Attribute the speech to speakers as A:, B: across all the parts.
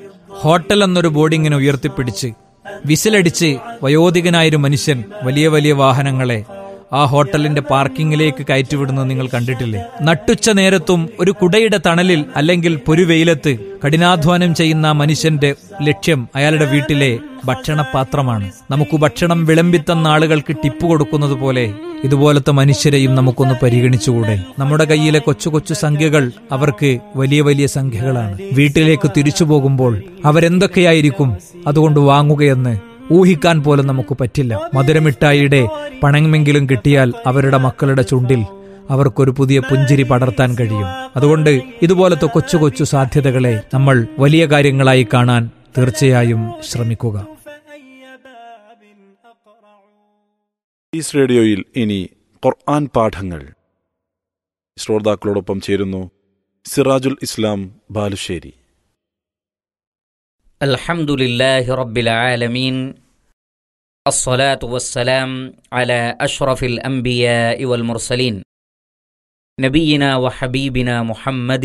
A: Hotel എന്നൊരു ബോർഡിങ്ങിനെ ഉയർത്തിപ്പിടിച്ച് വിസിലടിച്ച് വയോധികനായൊരു മനുഷ്യൻ വലിയ വലിയ വാഹനങ്ങളെ ആ ഹോട്ടലിന്റെ പാർക്കിങ്ങിലേക്ക് കയറ്റിവിടുന്നത് നിങ്ങൾ കണ്ടിട്ടില്ലേ നട്ടുച്ച നേരത്തും ഒരു കുടയുടെ തണലിൽ അല്ലെങ്കിൽ പൊരുവെയിലത്ത് കഠിനാധ്വാനം ചെയ്യുന്ന ആ മനുഷ്യന്റെ ലക്ഷ്യം അയാളുടെ വീട്ടിലെ ഭക്ഷണപാത്രമാണ് നമുക്ക് ഭക്ഷണം വിളമ്പിത്തന്ന ആളുകൾക്ക് ടിപ്പ് കൊടുക്കുന്നത് പോലെ ഇതുപോലത്തെ മനുഷ്യരെയും നമുക്കൊന്ന് പരിഗണിച്ചുകൂടെ നമ്മുടെ കയ്യിലെ കൊച്ചു കൊച്ചു സംഖ്യകൾ അവർക്ക് വലിയ വലിയ സംഖ്യകളാണ് വീട്ടിലേക്ക് തിരിച്ചു പോകുമ്പോൾ അവരെന്തൊക്കെയായിരിക്കും അതുകൊണ്ട് വാങ്ങുകയെന്ന് ഊഹിക്കാൻ പോലും നമുക്ക് പറ്റില്ല മധുരമിഠായിയുടെ പണമെങ്കിലും കിട്ടിയാൽ അവരുടെ മക്കളുടെ ചുണ്ടിൽ അവർക്കൊരു പുതിയ പുഞ്ചിരി പടർത്താൻ കഴിയും അതുകൊണ്ട് ഇതുപോലത്തെ കൊച്ചു കൊച്ചു സാധ്യതകളെ നമ്മൾ വലിയ കാര്യങ്ങളായി കാണാൻ തീർച്ചയായും ശ്രമിക്കുക
B: ഈസ് റേഡിയോയിൽ ഇനി ഖുർആൻ പാഠങ്ങൾ ശ്രോതാക്കളോടൊപ്പം ചേരുന്നു സിറാജുൽ ഇസ്ലാം ബാലുശ്ശേരി
C: الحمد لله رب العالمين الصلاة والسلام على أشرف الأنبياء والمرسلين نبينا وحبيبنا محمد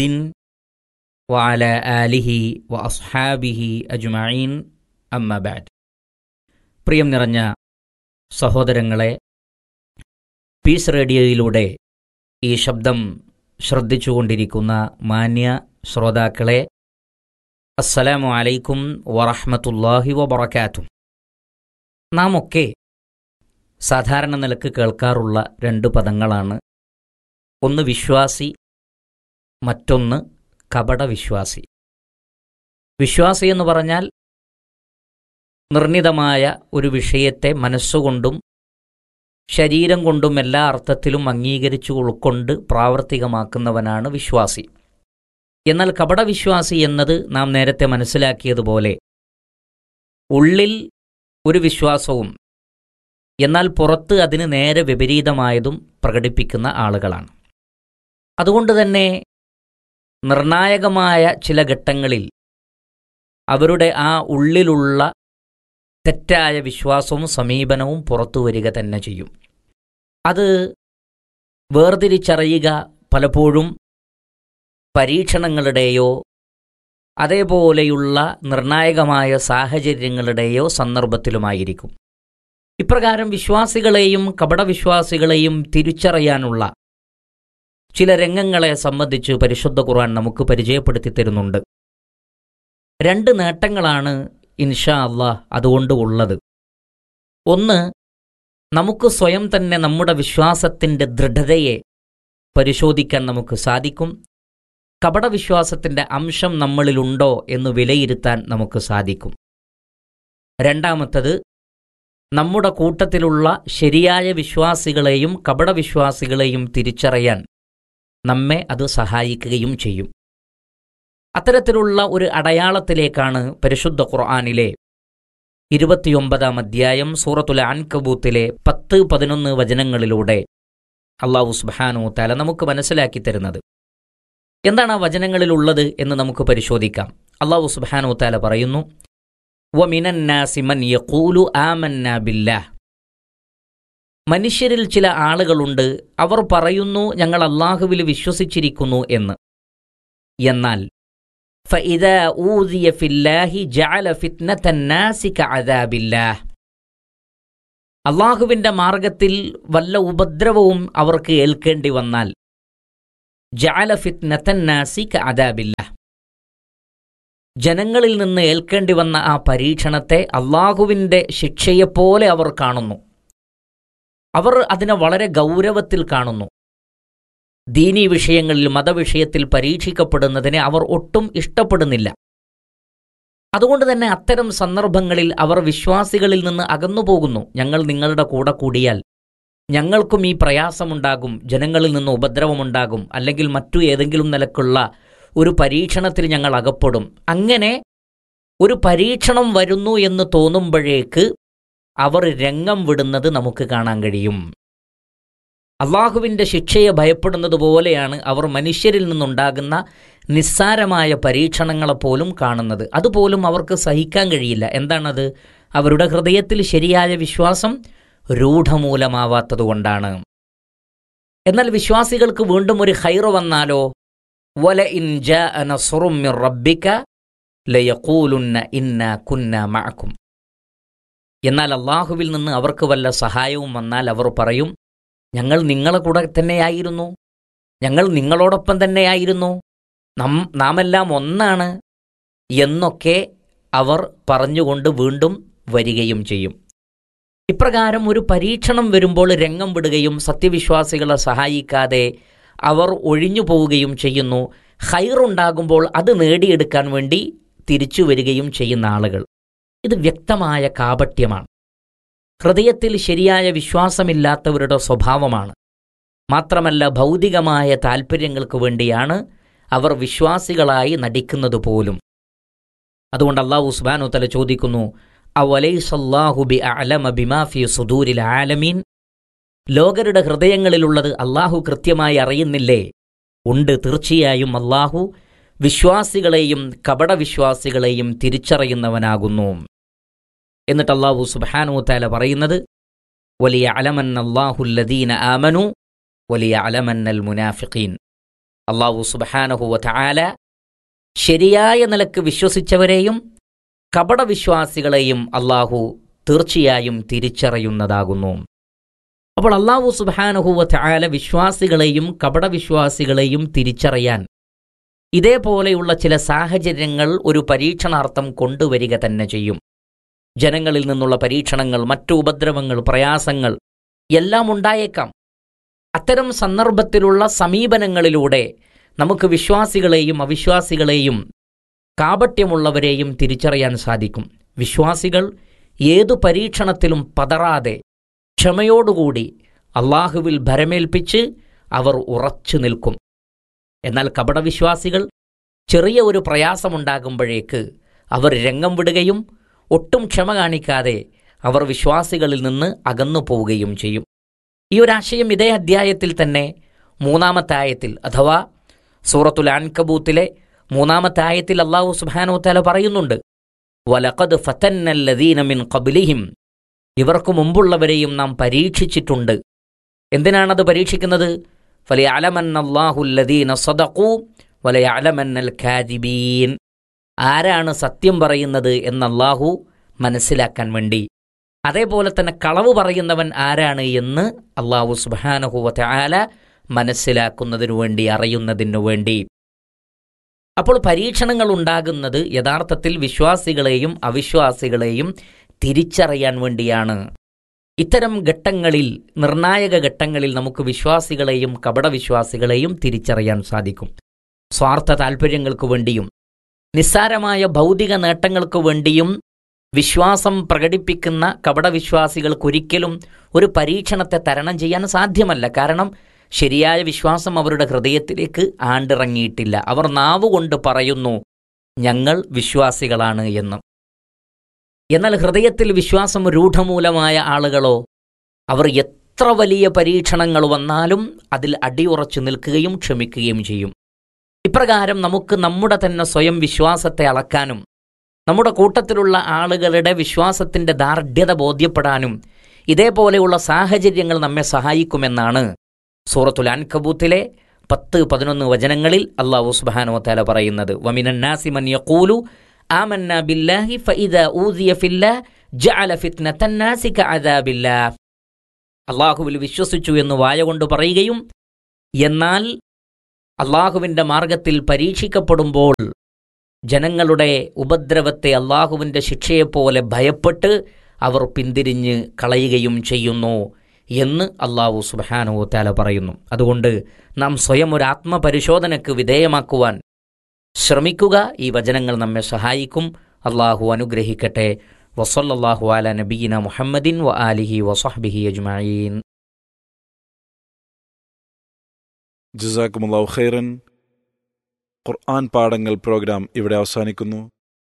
C: وعلى آله وأصحابه أجمعين أما بعد പ്രിയം നിറഞ്ഞ സഹോദരങ്ങളെ പീസ് റേഡിയോയിലൂടെ ഈ ശബ്ദം ശ്രദ്ധിച്ചുകൊണ്ടിരിക്കുന്ന മാന്യ ശ്രോതാക്കളെ അസ്സലാമു അലൈക്കും വറഹ്മത്തുള്ളാഹി വബറകാതും നാം ഒക്കെ സാധാരണ നിലക്ക് കേൾക്കാറുള്ള രണ്ട് പദങ്ങളാണ് ഒന്ന് വിശ്വാസി മറ്റൊന്ന് കപടവിശ്വാസി വിശ്വാസി എന്ന് പറഞ്ഞാൽ നിർണിതമായ ഒരു വിഷയത്തെ മനസ്സുകൊണ്ടും ശരീരം കൊണ്ടും എല്ലാ അർത്ഥത്തിലും അംഗീകരിച്ചു ഉൾക്കൊണ്ട് പ്രാവർത്തികമാക്കുന്നവനാണ് വിശ്വാസി എന്നാൽ കപടവിശ്വാസി എന്നത് നാം നേരത്തെ മനസ്സിലാക്കിയതുപോലെ ഉള്ളിൽ ഒരു വിശ്വാസവും എന്നാൽ പുറത്ത് അതിന് നേരെ വിപരീതമായതും പ്രകടിപ്പിക്കുന്ന ആളുകളാണ് അതുകൊണ്ട് തന്നെ നിർണായകമായ ചില ഘട്ടങ്ങളിൽ അവരുടെ ആ ഉള്ളിലുള്ള തെറ്റായ വിശ്വാസവും സമീപനവും പുറത്തു വരിക തന്നെ ചെയ്യും അത് വേർതിരിച്ചറിയുക പലപ്പോഴും പരീക്ഷണങ്ങളുടെയോ അതേപോലെയുള്ള നിർണായകമായ സാഹചര്യങ്ങളുടെയോ സന്ദർഭത്തിലുമായിരിക്കും ഇപ്രകാരം വിശ്വാസികളെയും കപടവിശ്വാസികളെയും തിരിച്ചറിയാനുള്ള ചില രംഗങ്ങളെ സംബന്ധിച്ച് പരിശുദ്ധ ഖുർആൻ നമുക്ക് പരിചയപ്പെടുത്തി തരുന്നുണ്ട് രണ്ട് നേട്ടങ്ങളാണ് ഇൻഷാ അള്ളാഹ് അതുകൊണ്ട് ഉള്ളത് ഒന്ന് നമുക്ക് സ്വയം തന്നെ നമ്മുടെ വിശ്വാസത്തിൻ്റെ ദൃഢതയെ പരിശോധിക്കാൻ നമുക്ക് സാധിക്കും കപടവിശ്വാസത്തിൻ്റെ അംശം നമ്മളിലുണ്ടോ എന്ന് വിലയിരുത്താൻ നമുക്ക് സാധിക്കും രണ്ടാമത്തത് നമ്മുടെ കൂട്ടത്തിലുള്ള ശരിയായ വിശ്വാസികളെയും കപടവിശ്വാസികളെയും തിരിച്ചറിയാൻ നമ്മെ അത് സഹായിക്കുകയും ചെയ്യും അത്തരത്തിലുള്ള ഒരു അടയാളത്തിലേക്കാണ് പരിശുദ്ധ ഖുർആാനിലെ ഇരുപത്തിയൊമ്പതാം അധ്യായം സൂറത്തുൽ അൻകബൂത്തിലെ പത്ത് പതിനൊന്ന് വചനങ്ങളിലൂടെ അള്ളാഹു സുബാനു തല നമുക്ക് മനസ്സിലാക്കി തരുന്നത് എന്താണ് ആ വചനങ്ങളിലുള്ളത് എന്ന് നമുക്ക് പരിശോധിക്കാം അള്ളാഹു സുബാനു താല പറയുന്നു വമിനന്നാസിമൻ യഖൂലു ആമന്ന ബില്ലാഹ് മനുഷ്യരിൽ ചില ആളുകളുണ്ട് അവർ പറയുന്നു ഞങ്ങൾ അള്ളാഹുവിൽ വിശ്വസിച്ചിരിക്കുന്നു എന്ന് എന്നാൽ فإذا أوذي في الله جعل فتنة الناس كعذاب الله അള്ളാഹുവിൻ്റെ മാർഗത്തിൽ വല്ല ഉപദ്രവവും അവർക്ക് ഏൽക്കേണ്ടി വന്നാൽ ജഅല ഫിത്നത്തന്നാസി അദാബില്ല ജനങ്ങളിൽ നിന്ന് ഏൽക്കേണ്ടി വന്ന ആ പരീക്ഷണത്തെ അള്ളാഹുവിൻ്റെ ശിക്ഷയെപ്പോലെ അവർ കാണുന്നു അവർ അതിനെ വളരെ ഗൗരവത്തിൽ കാണുന്നു ദീനീ വിഷയങ്ങളിൽ മതവിഷയത്തിൽ പരീക്ഷിക്കപ്പെടുന്നതിനെ അവർ ഒട്ടും ഇഷ്ടപ്പെടുന്നില്ല അതുകൊണ്ട് തന്നെ അത്തരം സന്ദർഭങ്ങളിൽ അവർ വിശ്വാസികളിൽ നിന്ന് അകന്നു പോകുന്നു ഞങ്ങൾ നിങ്ങളുടെ കൂടെ കൂടിയാൽ ഞങ്ങൾക്കും ഈ പ്രയാസമുണ്ടാകും ജനങ്ങളിൽ നിന്ന് ഉപദ്രവമുണ്ടാകും അല്ലെങ്കിൽ മറ്റു ഏതെങ്കിലും നിലക്കുള്ള ഒരു പരീക്ഷണത്തിൽ ഞങ്ങൾ അകപ്പെടും അങ്ങനെ ഒരു പരീക്ഷണം വരുന്നു എന്ന് തോന്നുമ്പോഴേക്ക് അവർ രംഗം വിടുന്നത് നമുക്ക് കാണാൻ കഴിയും അള്ളാഹുവിൻ്റെ ശിക്ഷയെ ഭയപ്പെടുന്നത് പോലെയാണ് അവർ മനുഷ്യരിൽ നിന്നുണ്ടാകുന്ന നിസ്സാരമായ പരീക്ഷണങ്ങളെപ്പോലും കാണുന്നത് അതുപോലും അവർക്ക് സഹിക്കാൻ കഴിയില്ല എന്താണത് അവരുടെ ഹൃദയത്തിൽ ശരിയായ വിശ്വാസം രൂഢമൂലമാവാത്തതുകൊണ്ടാണ് എന്നാൽ വിശ്വാസികൾക്ക് വീണ്ടും ഒരു ഹൈറ് വന്നാലോ വല ഇൻ ജാഅ നസ്റും മിർ റബ്ബിക ലയക്കൂലുന്ന ഇന്ന കുന്ന മഅക്കും എന്നാൽ അള്ളാഹുവിൽ നിന്ന് അവർക്ക് വല്ല സഹായവും വന്നാൽ അവർ പറയും ഞങ്ങൾ നിങ്ങളെ കൂടെ തന്നെയായിരുന്നു ഞങ്ങൾ നിങ്ങളോടൊപ്പം തന്നെയായിരുന്നു നം നാമെല്ലാം ഒന്നാണ് എന്നൊക്കെ അവർ പറഞ്ഞുകൊണ്ട് വീണ്ടും വരികയും ചെയ്യും ഇപ്രകാരം ഒരു പരീക്ഷണം വരുമ്പോൾ രംഗം വിടുകയും സത്യവിശ്വാസികളെ സഹായിക്കാതെ അവർ ഒഴിഞ്ഞു പോവുകയും ചെയ്യുന്നു ഹൈറുണ്ടാകുമ്പോൾ അത് നേടിയെടുക്കാൻ വേണ്ടി തിരിച്ചു വരികയും ചെയ്യുന്ന ആളുകൾ ഇത് വ്യക്തമായ കാപട്യമാണ് ഹൃദയത്തിൽ ശരിയായ വിശ്വാസമില്ലാത്തവരുടെ സ്വഭാവമാണ് മാത്രമല്ല ഭൗതികമായ താൽപ്പര്യങ്ങൾക്ക് വേണ്ടിയാണ് അവർ വിശ്വാസികളായി നടിക്കുന്നത് പോലും അതുകൊണ്ട് അള്ളാഹു സുബാനു തല ചോദിക്കുന്നു അവലൈസല്ലാഹു ബി അലമ ബിമാഫി സുദൂരിൽ ആലമീൻ ലോകരുടെ ഹൃദയങ്ങളിലുള്ളത് അള്ളാഹു കൃത്യമായി അറിയുന്നില്ലേ ഉണ്ട് തീർച്ചയായും അള്ളാഹു വിശ്വാസികളെയും കപടവിശ്വാസികളെയും തിരിച്ചറിയുന്നവനാകുന്നു എന്നിട്ട് അള്ളാഹു സുബാനു താല പറയുന്നത് വലിയ അലമൻ അള്ളാഹുല്ലദീന ആമനു വലിയ അലമന്നൽ മുനാഫിഖീൻ അള്ളാഹു സുബാനഹുവ താല ശരിയായ നിലക്ക് വിശ്വസിച്ചവരെയും കപടവിശ്വാസികളെയും അള്ളാഹു തീർച്ചയായും തിരിച്ചറിയുന്നതാകുന്നു അപ്പോൾ അള്ളാഹു സുബാനഹുവ താല വിശ്വാസികളെയും കപടവിശ്വാസികളെയും തിരിച്ചറിയാൻ ഇതേപോലെയുള്ള ചില സാഹചര്യങ്ങൾ ഒരു പരീക്ഷണാർത്ഥം കൊണ്ടുവരിക തന്നെ ചെയ്യും ജനങ്ങളിൽ നിന്നുള്ള പരീക്ഷണങ്ങൾ മറ്റു ഉപദ്രവങ്ങൾ പ്രയാസങ്ങൾ എല്ലാം ഉണ്ടായേക്കാം അത്തരം സന്ദർഭത്തിലുള്ള സമീപനങ്ങളിലൂടെ നമുക്ക് വിശ്വാസികളെയും അവിശ്വാസികളെയും കാപട്യമുള്ളവരെയും തിരിച്ചറിയാൻ സാധിക്കും വിശ്വാസികൾ ഏതു പരീക്ഷണത്തിലും പതറാതെ ക്ഷമയോടുകൂടി അള്ളാഹുവിൽ ഭരമേൽപ്പിച്ച് അവർ ഉറച്ചു നിൽക്കും എന്നാൽ കപടവിശ്വാസികൾ ചെറിയ ഒരു പ്രയാസമുണ്ടാകുമ്പോഴേക്ക് അവർ രംഗം വിടുകയും ഒട്ടും ക്ഷമ കാണിക്കാതെ അവർ വിശ്വാസികളിൽ നിന്ന് അകന്നു പോവുകയും ചെയ്യും ഈ ഒരാശയം ഇതേ അധ്യായത്തിൽ തന്നെ മൂന്നാമത്തെ ആയത്തിൽ അഥവാ സൂറത്തുൽ അൻകബൂത്തിലെ മൂന്നാമത്തെ ആയത്തിൽ അള്ളാഹു സുബാനോത്താല പറയുന്നുണ്ട് വലഖദ് ഫതന്നല്ലദീന മിൻ ഖബ്ലിഹിം ഇവർക്ക് മുമ്പുള്ളവരെയും നാം പരീക്ഷിച്ചിട്ടുണ്ട് എന്തിനാണത് പരീക്ഷിക്കുന്നത് ഫലയലമന്നല്ലാഹുല്ലദീന സദഖൂ വലയലമന്നൽ ഖാദിബീൻ ആരാണ് സത്യം പറയുന്നത് എന്ന് അള്ളാഹു മനസ്സിലാക്കാൻ വേണ്ടി അതേപോലെ തന്നെ കളവ് പറയുന്നവൻ ആരാണ് എന്ന് അള്ളാഹു സുബാനഹുവത്തെ ആല മനസ്സിലാക്കുന്നതിനു വേണ്ടി അറിയുന്നതിനു വേണ്ടി അപ്പോൾ പരീക്ഷണങ്ങൾ ഉണ്ടാകുന്നത് യഥാർത്ഥത്തിൽ വിശ്വാസികളെയും അവിശ്വാസികളെയും തിരിച്ചറിയാൻ വേണ്ടിയാണ് ഇത്തരം ഘട്ടങ്ങളിൽ നിർണായക ഘട്ടങ്ങളിൽ നമുക്ക് വിശ്വാസികളെയും കപടവിശ്വാസികളെയും തിരിച്ചറിയാൻ സാധിക്കും സ്വാർത്ഥ താൽപ്പര്യങ്ങൾക്ക് വേണ്ടിയും നിസ്സാരമായ ഭൗതിക നേട്ടങ്ങൾക്ക് വേണ്ടിയും വിശ്വാസം പ്രകടിപ്പിക്കുന്ന കപടവിശ്വാസികൾക്കൊരിക്കലും ഒരു പരീക്ഷണത്തെ തരണം ചെയ്യാൻ സാധ്യമല്ല കാരണം ശരിയായ വിശ്വാസം അവരുടെ ഹൃദയത്തിലേക്ക് ആണ്ടിറങ്ങിയിട്ടില്ല അവർ നാവുകൊണ്ട് പറയുന്നു ഞങ്ങൾ വിശ്വാസികളാണ് എന്ന് എന്നാൽ ഹൃദയത്തിൽ വിശ്വാസം രൂഢമൂലമായ ആളുകളോ അവർ എത്ര വലിയ പരീക്ഷണങ്ങൾ വന്നാലും അതിൽ അടിയുറച്ചു നിൽക്കുകയും ക്ഷമിക്കുകയും ചെയ്യും ഇപ്രകാരം നമുക്ക് നമ്മുടെ തന്നെ സ്വയം വിശ്വാസത്തെ അളക്കാനും നമ്മുടെ കൂട്ടത്തിലുള്ള ആളുകളുടെ വിശ്വാസത്തിന്റെ ദാർഢ്യത ബോധ്യപ്പെടാനും ഇതേപോലെയുള്ള സാഹചര്യങ്ങൾ നമ്മെ സഹായിക്കുമെന്നാണ് സൂറത്തുൽ അൻകബൂത്തിലെ പത്ത് പതിനൊന്ന് വചനങ്ങളിൽ അള്ളാഹു സുബ്ഹാനഹു വതആല പറയുന്നത് വമിനന്നാസി മൻ യഖൂലു ആമന്ന ബില്ലാഹി ഫഇദാ ഊദിയ ഫില്ലാഹ് ജഅല ഫിത്നത്തന്നാസി കഅദാബില്ലാഹ് അള്ളാഹുവിൽ വിശ്വസിച്ചു എന്ന് വായ കൊണ്ട് പറയുകയും എന്നാൽ അള്ളാഹുവിന്റെ മാർഗത്തിൽ പരീക്ഷിക്കപ്പെടുമ്പോൾ ജനങ്ങളുടെ ഉപദ്രവത്തെ അള്ളാഹുവിന്റെ ശിക്ഷയെപ്പോലെ ഭയപ്പെട്ട് അവർ പിന്തിരിഞ്ഞ് കളയുകയും ചെയ്യുന്നു എന്ന് അള്ളാഹു സുബാനോ താല പറയുന്നു അതുകൊണ്ട് നാം സ്വയം ഒരു ആത്മപരിശോധനയ്ക്ക് വിധേയമാക്കുവാൻ ശ്രമിക്കുക ഈ വചനങ്ങൾ നമ്മെ സഹായിക്കും അള്ളാഹു അനുഗ്രഹിക്കട്ടെ വസല്ലാഹു അല നബീന മുഹമ്മദിൻ വ ആലിഹി വസഹ്ബിഹി അജ്മഈൻ
B: ജസാക്കുമുല്ലാഹു ഖൈറൻ ഖുർആൻ പാഠങ്ങൾ പ്രോഗ്രാം ഇവിടെ അവസാനിക്കുന്നു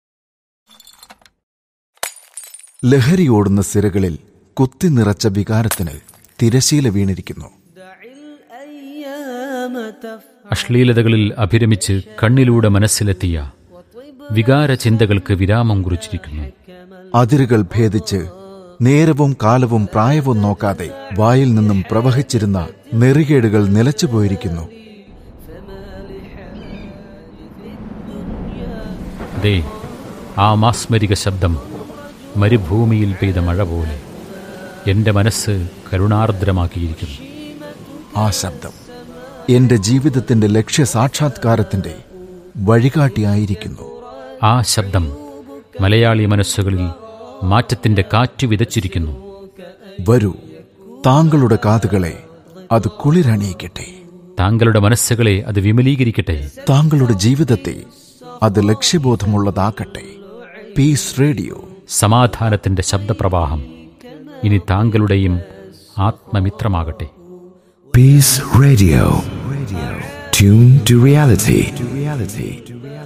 D: ലഹരിയോടുന്ന സിരകളിൽ കുത്തി നിറച്ച വികാരത്തിന് തിരശീല വീണിരിക്കുന്നു
E: അശ്ലീലതകളിൽ അഭിരമിച്ച് കണ്ണിലൂടെ മനസ്സിലെത്തിയ വികാര ചിന്തകൾക്ക് വിരാമം കുറിച്ചിരിക്കുന്നു
D: അതിരുകൾ ഭേദിച്ച് നേരവും കാലവും പ്രായവും നോക്കാതെ വായിൽ നിന്നും പ്രവഹിച്ചിരുന്ന നെറികേടുകൾ നിലച്ചുപോയിരിക്കുന്നു
E: ദേ ആ മാസ്മരിക ശബ്ദം മരുഭൂമിയിൽ പെയ്ത മഴ പോലെ എൻ്റെ മനസ്സ് കരുണാർദ്രമാക്കിയിരിക്കുന്നു
D: ആ ശബ്ദം എന്റെ ജീവിതത്തിന്റെ ലക്ഷ്യ സാക്ഷാത്കാരത്തിന്റെ വഴികാട്ടിയായിരിക്കുന്നു
E: ആ ശബ്ദം മലയാളി മനസ്സുകളിൽ മാറ്റത്തിൻ്റെ കാറ്റ് വിതച്ചിരിക്കുന്നു
D: വരൂ താങ്കളുടെ കാതുകളെ അത് കുളിരണിയിക്കട്ടെ
E: താങ്കളുടെ മനസ്സുകളെ അത് വിമലീകരിക്കട്ടെ
D: താങ്കളുടെ ജീവിതത്തെ അത് ലക്ഷ്യബോധമുള്ളതാക്കട്ടെ പീസ് റേഡിയോ
E: സമാധാനത്തിൻ്റെ ശബ്ദപ്രവാഹം ഇനി താങ്കളുടെയും ആത്മമിത്രമാകട്ടെ
F: Peace Radio. Radio. Tune to reality. To reality.